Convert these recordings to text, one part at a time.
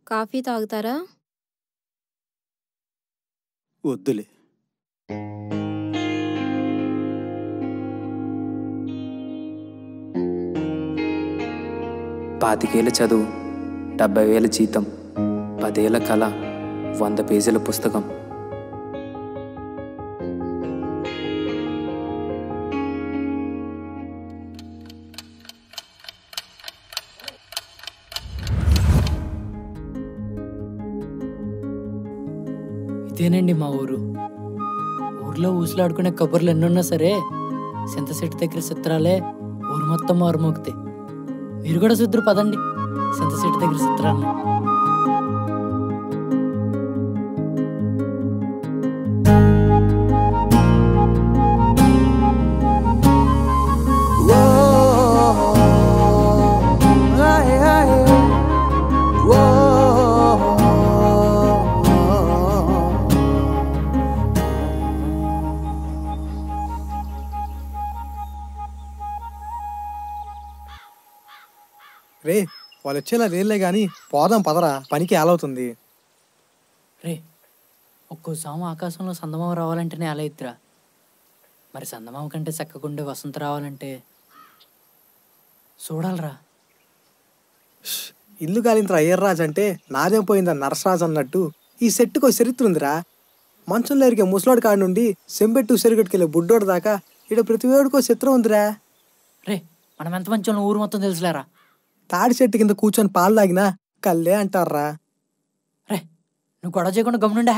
Coffee తాగుతారా వద్దులే పాతికేళ్ళ చదువు డెబ్బై వేల జీతం పదేళ్ల కళ వంద పేజీల పుస్తకం ఇదేనండి మా ఊరు ఊర్లో ఊసులాడుకునే కబుర్లు ఎన్నున్నా సరే సింత చెట్టు దగ్గర చిత్రాలే ఊరు మొత్తం మారుమోగుతాయి మీరు కూడా చూద్దరు పదండి సింత చెట్టు దగ్గర చిత్రాలని రే వాళ్ళు వచ్చేలా లేదులే గాని పోదాం పదరా పనికి ఏలవుతుంది రే ఒక్కో సాము ఆకాశంలో సందమామ రావాలంటేనే అలా ఇద్దిరా మరి సందమామ కంటే చక్కగుండే వసంత రావాలంటే చూడాలరా ఇల్లు కాలింతరా అయ్యర్రాజు అంటే నాదేం పోయిందా నరసరాజు అన్నట్టు ఈ సెట్టుకో చరిత్ర ఉందిరా మంచంలో ఎరిగే ముసలోడి కాడి నుండి సెంబెట్టు సెరుగట్టుకెళ్ళే బుడ్డోడు దాకా ఇక్కడ ప్రతి వేడుకో చిత్రం ఉందిరా రే మనం ఎంత మంచి వాళ్ళం ఊరు మొత్తం తెలుసులేరా తాడి చెట్టు కింద కూర్చొని పాలు తాగినా కల్లే అంటారా రే నువ్వు గొడవ చేయకుండా గమనుండే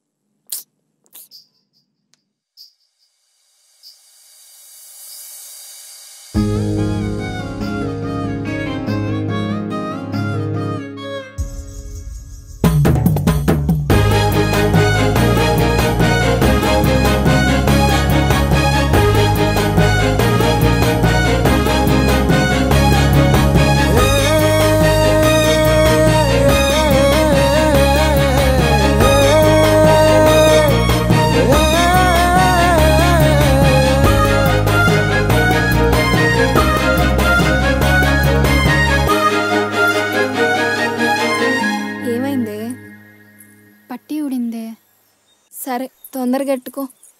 ఏమైందే పట్టి ఉడిందే సరే తొందరగా ఎట్టుకో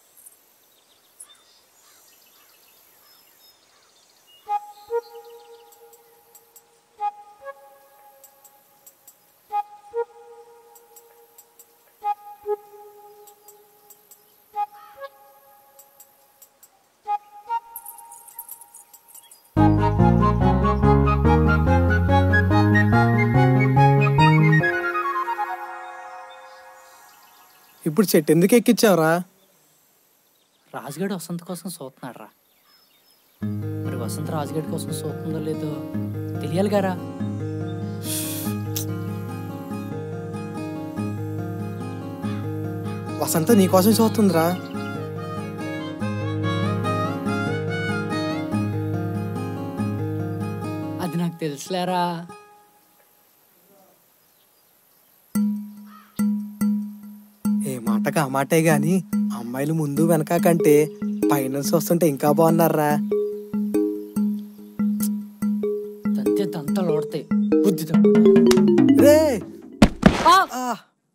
ఇప్పుడు చెట్టు ఎందుకు ఎక్కించావురా రాజుగాడు వసంత కోసం చూస్తున్నాడు రా మరి వసంత రాజుగాడి కోసం చూస్తుందో లేదో తెలియాలి గారా వసంత నీకోసం చూస్తుందిరా అది నాకు తెలుసులేరా ఏ మాటకు ఆ మాటే గాని అమ్మాయిలు ముందు వెనక కంటే పైనుంచి వస్తుంటే ఇంకా బాగున్నారా తంతే తంతలు ఓడతాయి బుద్ధి తక్కువ. రే ఆ! ఆ,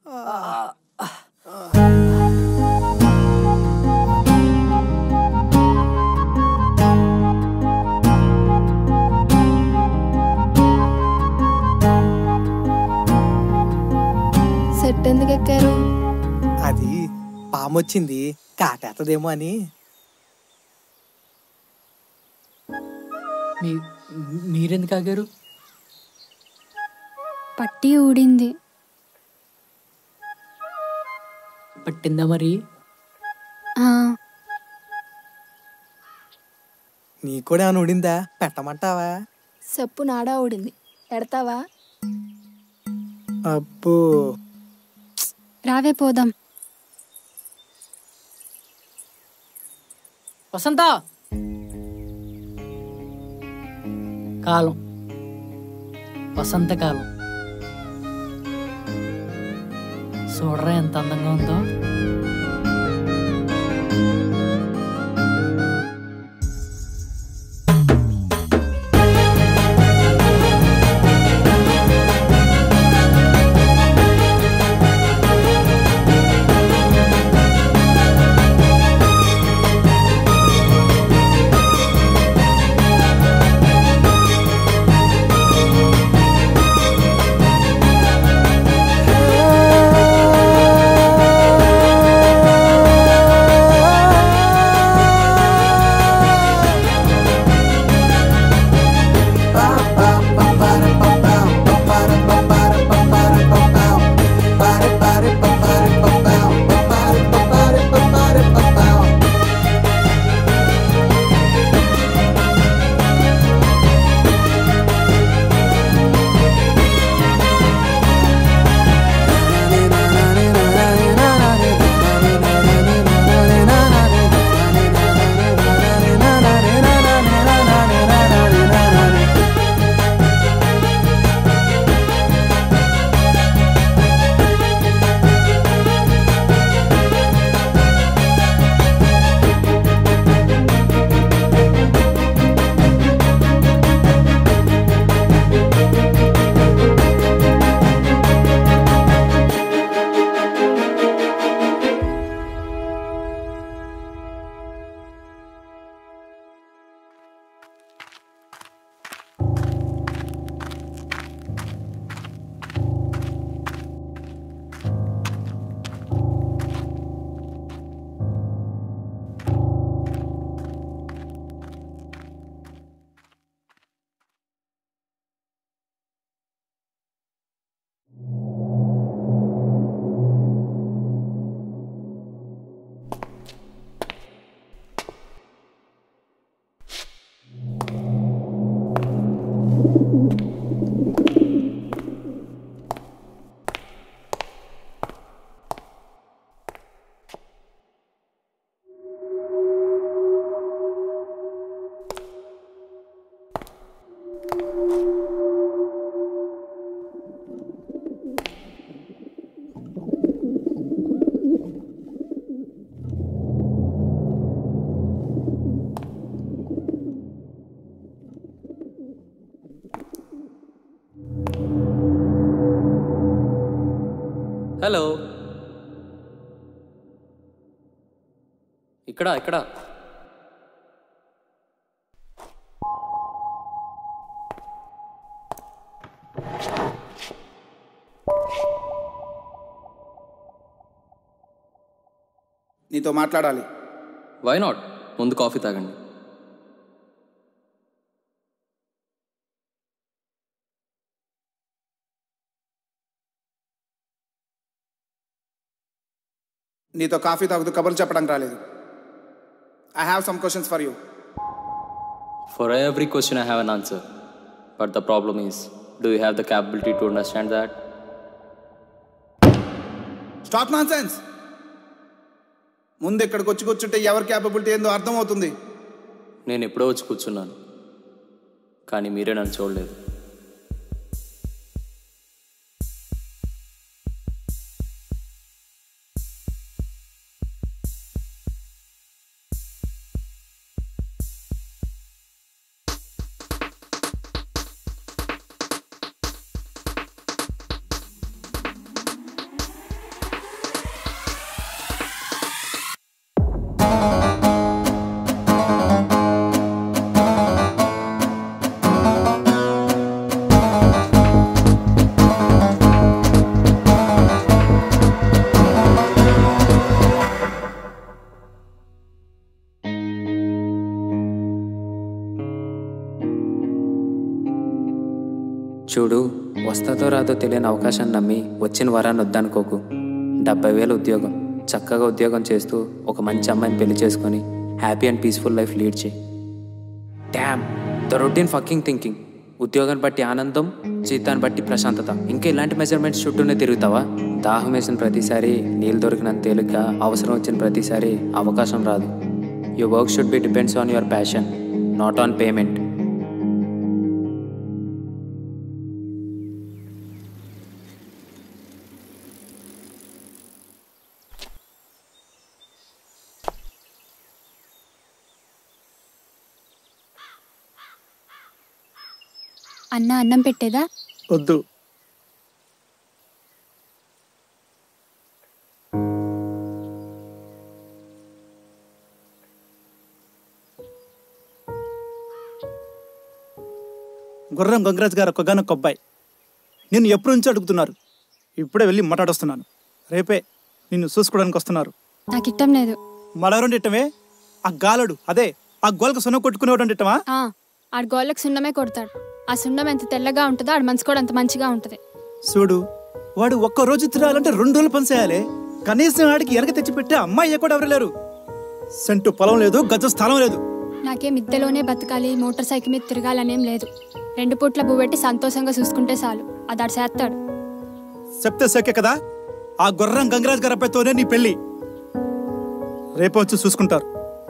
సెట్ ఎందుకు ఎక్కారు అది పాము వచ్చింది కాటేత్తదేమో అని మీ మీరెందుకు ఆగారు పట్టి ఊడింది పట్టిందా మరి ఆ, నీ కూడా ఏమైనా ఉడిందా పెట్టమంటావా చెప్పు నాడా ఊడింది ఎడతావా అబ్బో రావే పోదాం వసంత కాలం వసంతకాలం చూడరా ఎంత అందంగా ఉందో హలో ఇక్కడ ఇక్కడ నీతో మాట్లాడాలి వై నాట్ ముందు కాఫీ తాగండి నీతో కాఫీ తాగుతూ కబుర్లు చెప్పడానికి రాలేదు I have some questions for you for every question I have an answer but the problem is do you have the capability to understand that stop nonsense ముందు ఇక్కడికి వచ్చి కూర్చుంటే ఎవరి క్యాపబిలిటీ ఏందో అర్థమవుతుంది నేను ఎప్పుడో వచ్చి కూర్చున్నాను కానీ మీరే నన్ను చూడలేదు చూడు వస్తాదో రాదో తెలియని అవకాశాన్ని నమ్మి వచ్చిన వరాన్ని వద్దనుకోకు డెబ్బై వేల ఉద్యోగం చక్కగా ఉద్యోగం చేస్తూ ఒక మంచి అమ్మాయిని పెళ్లి చేసుకొని happy and peaceful life lead చేయి damn the routine fucking thinking ఉద్యోగాన్ని బట్టి ఆనందం జీతాన్ని బట్టి ప్రశాంతత ఇంకా ఇలాంటి మెజర్మెంట్స్ చుట్టూనే తిరుగుతావా దాహం వేసిన ప్రతిసారి నీళ్ళు దొరికినంత తేలిక అవసరం వచ్చిన ప్రతిసారి అవకాశం రాదు your work should be depends on your passion not on payment అన్న అన్నం పెట్టేదా వద్దు గుర్రం గంగరాజ్ గారు ఒక్కగానొక్క అబ్బాయి నిన్ను ఎప్పటి నుంచి అడుగుతున్నారు ఇప్పుడే వెళ్ళి మాట్లాడొస్తున్నాను రేపే నిన్ను చూసుకోవడానికి వస్తున్నారు నాకు ఇష్టం లేదు మలవరం ఇట్టమే ఆ గాలడు అదే ఆ గోల్కి సున్న కొట్టుకునేవాడు ఇట్టమా ఆ, ఆడు గోళ్ళకి సున్నమే కొడతాడు ఆ సున్నం ఎంత తెల్లగా ఉంటుందో ఆడు మనసు కూడా అంత మంచిగా ఉంటుంది చూడు వాడు ఒక్క రోజు తినాలంటే రెండు రోజులు పని చేయాలి కనీసం వాడికి వెనక తెచ్చిపెట్టే అమ్మాయి కూడా ఎవరు లేరు సెంటు పొలం లేదు గజ స్థలం లేదు నాకే మిద్దెలోనే బతకాలి మోటార్ సైకిల్ మీద తిరగాలనేం లేదు రెండు పూట్ల బువ్వెట్టి సంతోషంగా చూసుకుంటే చాలు అది ఆడు చేస్తాడు చెప్తే సోకే కదా ఆ గుర్రం గంగరాజ్ గారి అబ్బాయితోనే నీ పెళ్లి రేపు వచ్చి చూసుకుంటారు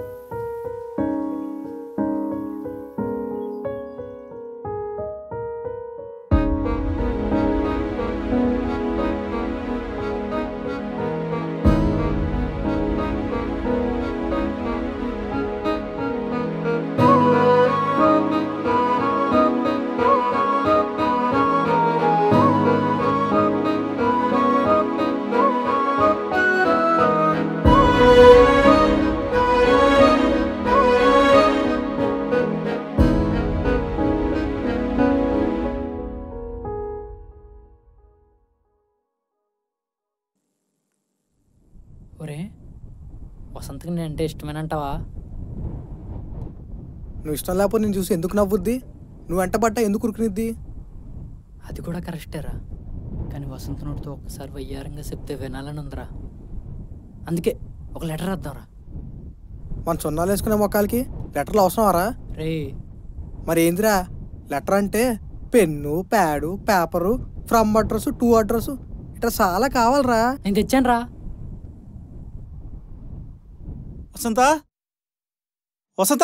ఒరే వసంతకి నేను అంటే ఇష్టమేనంటావా నువ్వు ఇష్టం లేకపోతే నేను చూసి ఎందుకు నవ్వుద్ది నువ్వు వెంట పడ్డా ఎందుకు ఉరికినిద్ది అది కూడా కరెక్టేరా కానీ వసంత నోటితో ఒక్కసారి వయ్యారంగా చెప్తే వినాలని ఉందిరా అందుకే ఒక లెటర్ రాద్దాంరా మన సున్నాలు వేసుకునే మొక్కలకి లెటర్లు అవసరమారా రే మరి ఏందిరా లెటర్ అంటే pen pad paper from address to address ఇట్లా చాలా కావాలరా నేను తెచ్చాను రా వసంత వసంత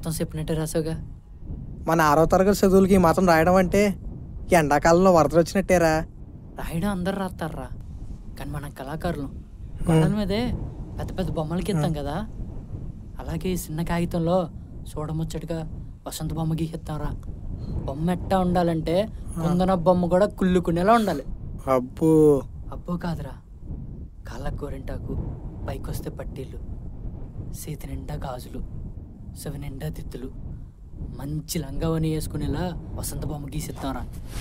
మొత్తం చెప్పినట్టే రాసావుగా మన ఆరో తరగతి చదువులకి ఈ మాత్రం రాయడం అంటే ఎండాకాలంలో వరదలు వచ్చినట్టేరా రాయడం అందరు రాస్తారా కానీ మనం కళాకారులు గోడల మీదే పెద్ద పెద్ద బొమ్మలు గీస్తాం కదా అలాగే ఈ చిన్న కాగితంలో చూడముచ్చటగా వసంత బొమ్మ గీస్తాంరా బొమ్మ ఎట్టా ఉండాలంటే కుందన బొమ్మ కూడా కుళ్ళుకునేలా ఉండాలి అబ్బో అబ్బో కాదురా కాళ్ళకు గోరింటాకు పైకొస్తే పట్టీలు చేతి నిండా గాజులు చెవి నిండా దిత్తులు మంచి లంగావని వేసుకునేలా వసంత బొమ్మ గీసిద్దాంరా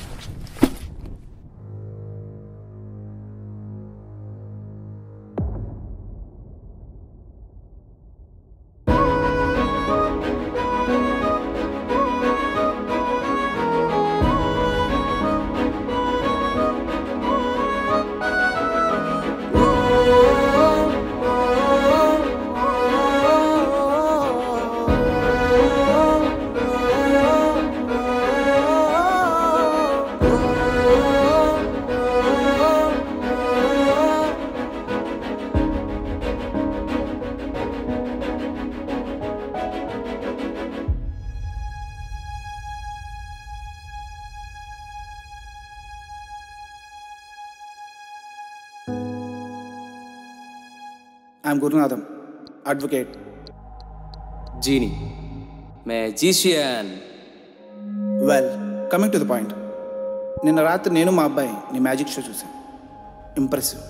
I'm Gurunatham advocate genie magician well coming to the point నిన్న రాత్రి నేను మా అబ్బాయి నీ మ్యాజిక్ షో చూశాను ఇంప్రెసివ్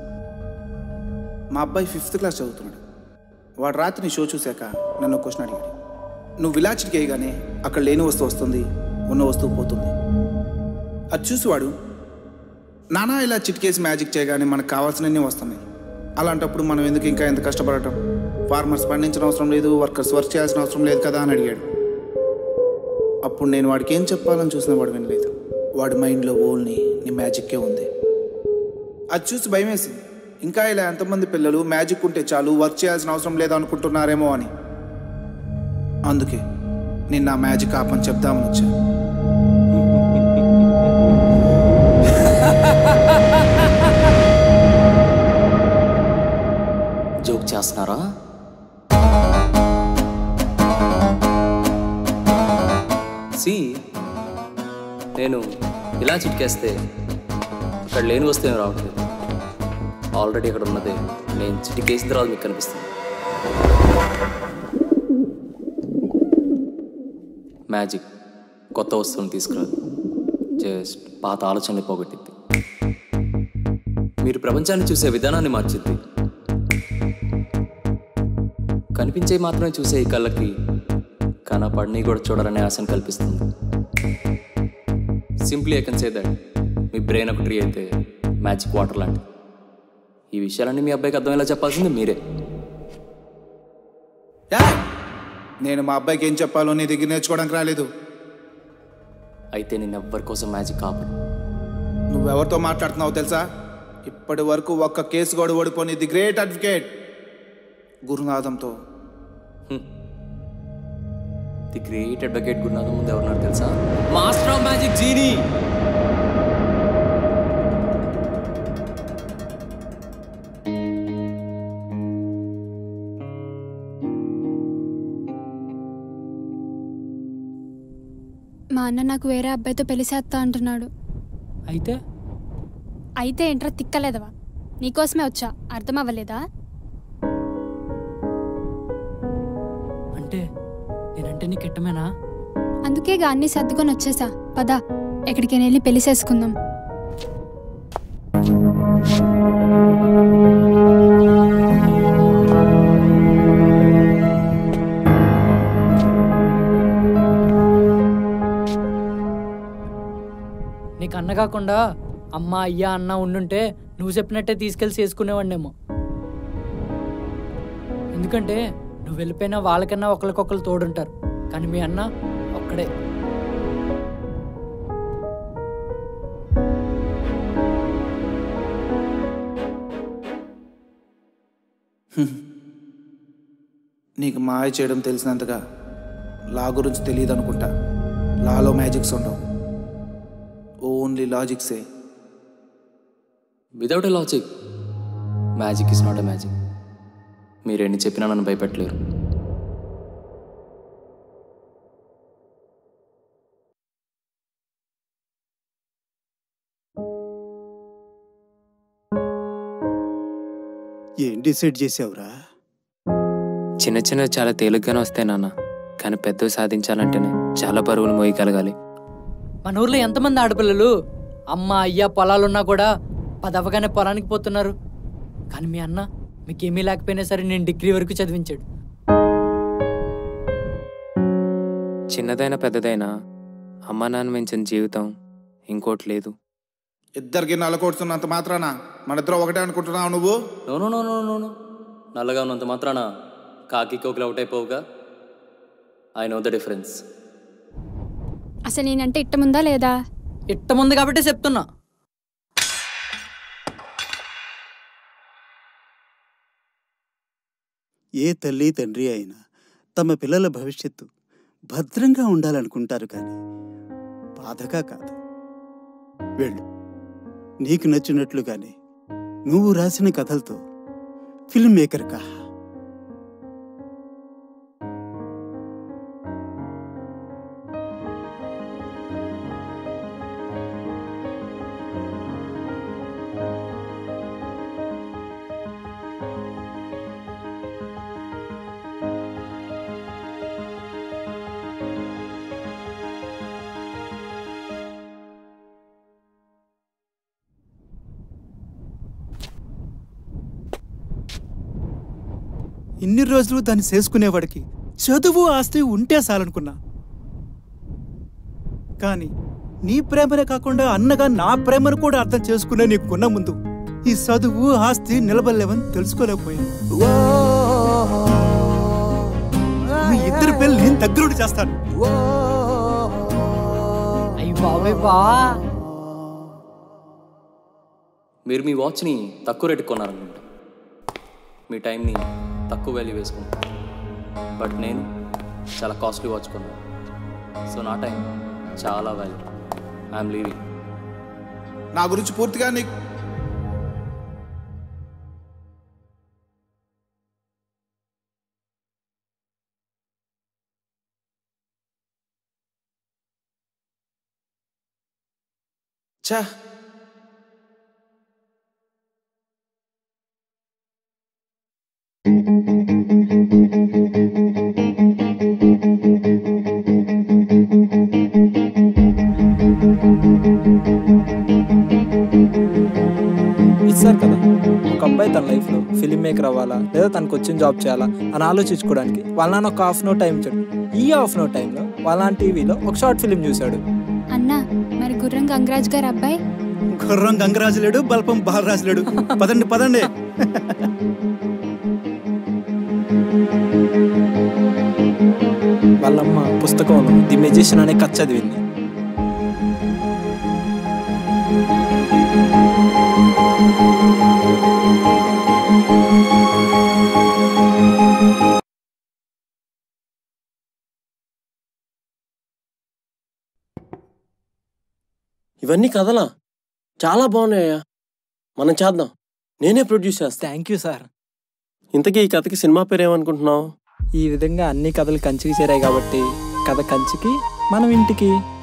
మా అబ్బాయి ఫిఫ్త్ క్లాస్ చదువుతున్నాడు వాడు రాత్రి నీ షో చూశాక నన్ను క్వశ్చన్ అడిగాడు నువ్వు ఇలా చిటికేయగానే అక్కడ లేని వస్తువు వస్తుంది ఉన్న వస్తువు పోతుంది అది చూసి వాడు నానా ఇలా చిటికేసి మ్యాజిక్ చేయగానే మనకు కావాల్సినవన్నీ వస్తున్నాయి అలాంటప్పుడు మనం ఎందుకు ఇంకా ఎంత కష్టపడటం ఫార్మర్స్ పండించిన అవసరం లేదు వర్కర్స్ వర్క్ చేయాల్సిన అవసరం లేదు కదా అని అడిగాడు అప్పుడు నేను వాడికి ఏం చెప్పాలని చూసిన వాడు వినలేదు వాడి మైండ్లో ఓన్లీ నీ మ్యాజిక్కే ఉంది అది చూసి భయం వేసింది ఇంకా ఇలా ఎంతమంది పిల్లలు మ్యాజిక్ ఉంటే చాలు వర్క్ చేయాల్సిన అవసరం లేదు అనుకుంటున్నారేమో అని అందుకే నేను నా మ్యాజిక్ ఆపని చెప్దామని వచ్చాను జోక్ చేస్తున్నారా సి నేను ఇలా చిటికేస్తే ఇక్కడ లేని వస్తే ఏం రావట్లేదు ఆల్రెడీ ఇక్కడ ఉన్నదే నేను చిటికేసిన తర్వాత మీకు కనిపిస్తుంది మ్యాజిక్ కొత్త వస్తువుని తీసుకురాదు జస్ట్ పాత ఆలోచనలు పోగొట్టింది మీరు ప్రపంచాన్ని చూసే విధానాన్ని మార్చిద్ది కనిపించే మాత్రమే చూసే ఈ కళ్ళకి కనపడిని కూడా చూడాలనే ఆశను కల్పిస్తుంది simply I can say that మీ బ్రెయిన్ ఒక ట్రీ అయితే మ్యాజిక్ వాటర్ లాంటి ఈ విషయాలన్నీ మీ అబ్బాయికి అర్థమయ్యేలా చెప్పాల్సింది మీరే ఏయ్! నేను మా అబ్బాయికి ఏం చెప్పాలో నీ దగ్గర నేర్చుకోవడానికి రాలేదు అయితే నేను ఎవ్వరి కోసం మ్యాజిక్ కాపను నువ్వెవరితో మాట్లాడుతున్నావు తెలుసా ఇప్పటి వరకు ఒక్క కేసు కూడా ఓడిపోని ది గ్రేట్ అడ్వకేట్ గురునాథంతో ది గ్రేట్ అడ్వకేట్ గురునాథం ముందు ఎవరున్నారు తెలుసా మాస్టర్ ఆఫ్ మ్యాజిక్ జీనీ మా అన్న నాకు వేరే అబ్బాయితో పెళ్లి చేస్తా అంటున్నాడు అయితే అయితే ఏంట్రా తిక్కలేదవా నీకోసమే వచ్చా అర్థం అవ్వలేదా అంటే నేనంటే నీకు ఇట్టమేనా అందుకేగా అన్ని సర్దుకొని వచ్చేసా పద ఎక్కడికైనా వెళ్ళి పెళ్లి చేసుకుందాం నీకు అన్న కాకుండా అమ్మ అయ్యా అన్న ఉండుంటే నువ్వు చెప్పినట్టే తీసుకెళ్ళి చేసుకునేవాడినేమో ఎందుకంటే నువ్వు వెళ్ళిపోయినా వాళ్ళకన్నా ఒకరికొకరు తోడుంటారు కానీ మీ అన్న ఒక్కడే నీకు మాయ చేయడం తెలిసినంతగా లా గురించి తెలియదు అనుకుంటా లాలో మ్యాజిక్స్ ఉండవు ఓన్లీ లాజిక్సే without a logic magic is not a magic మీరు ఎన్ని చెప్పినా నన్ను భయపెట్టలేరు ఏం డిసైడ్ చేసావురా చిన్న చిన్నవి చాలా తేలిగ్గానే వస్తాయి నాన్న కానీ పెద్దవి సాధించాలంటేనే చాలా బరువులు మోయగలగాలి మన ఊర్లో ఎంతమంది ఆడపిల్లలు అమ్మ అయ్య పొలాలున్నా కూడా పదవగానే పొలానికి పోతున్నారు కానీ మీ అన్న మీకేమీ లేకపోయినా సరే నేను డిగ్రీ వరకు చదివించాడు చిన్నదైనా పెద్దదైనా అమ్మ నాన్న మించిన జీవితం ఇంకోటి లేదు ఇద్దరికి నలకొడుతున్నంత మాత్రాన మన ఇద్దరు ఒకటే అనుకుంటున్నావు నువ్వు no no no no no no నల్లగా ఉన్నంత మాత్రాన కాకి కోకిలు అవుట్ అయిపోవుగా ఐ నో ద డిఫరెన్స్ అసలు నేనంటే ఇట్టముందా లేదా ఇట్టముంది కాబట్టి చెప్తున్నా ఏ తల్లి తండ్రి అయినా తమ పిల్లల భవిష్యత్తు భద్రంగా ఉండాలనుకుంటారు కానీ బాధగా కాదు వెళ్ళు నీకు నచ్చినట్లుగానే నువ్వు రాసిన కథలతో ఫిల్మ్ మేకర్ కా ఇన్ని రోజులు దాన్ని చేసుకునేవాడికి చదువు ఆస్తి ఉంటే చాలనుకున్నా కానీ నీ ప్రేమనే కాకుండా అన్నగా నా ప్రేమను కూడా అర్థం చేసుకునే నీకున్న ముందు ఈ చదువు ఆస్తి నిలబడలేవని తెలుసుకోలేకపోయాను మీ ఇద్దరి పెళ్ళి నేను దగ్గరుండి చేస్తాను అయ్యి బాబాయ్ బావా మీరు మీ వాచ్ని తక్కువ రేటుకి కొన్నారనుకుంటా మీ టైంని తక్కువ వాల్యూ వేసుకుంటాను బట్ నేను చాలా కాస్ట్లీ వాచ్ కొన్నాను సో నా టైం చాలా వాల్యూ ఐఎమ్ లీవింగ్ నా గురించి పూర్తిగా నీకు ఛా ఇస్తారు కదా ఒక అబ్బాయి తన లైఫ్లో ఫిలిం మేకర్ అవ్వాలా లేదా తనకు వచ్చిన జాబ్ చేయాలా అని ఆలోచించుకోవడానికి వాళ్ళ నాన్న ఒక హాఫ్ నో టైం ఇచ్చాడు ఈ హాఫ్ నో టైంలో వాళ్ళ నాన్న టీవీలో ఒక షార్ట్ ఫిలిం చూశాడు అన్నా మరి గుర్రం గంగరాజ్ గారు అబ్బాయి గుర్రం గంగరాజు లేడు బల్పం బాలరాజు లేడు పదండి పదండి వాళ్ళమ్మ పుస్తకంలో ది మెజిషియన్ అనే కథ చదివింది ఇవన్నీ కథలా చాలా బాగున్నాయా మనం చేద్దాం నేనే ప్రొడ్యూస్ చేస్తా థ్యాంక్ యూ సార్ ఇంతకీ ఈ కథకి సినిమా పేరు ఏమనుకుంటున్నావు ఈ విధంగా అన్ని కథలు కంచికి చేరాయి కాబట్టి కథ కంచికి మనం ఇంటికి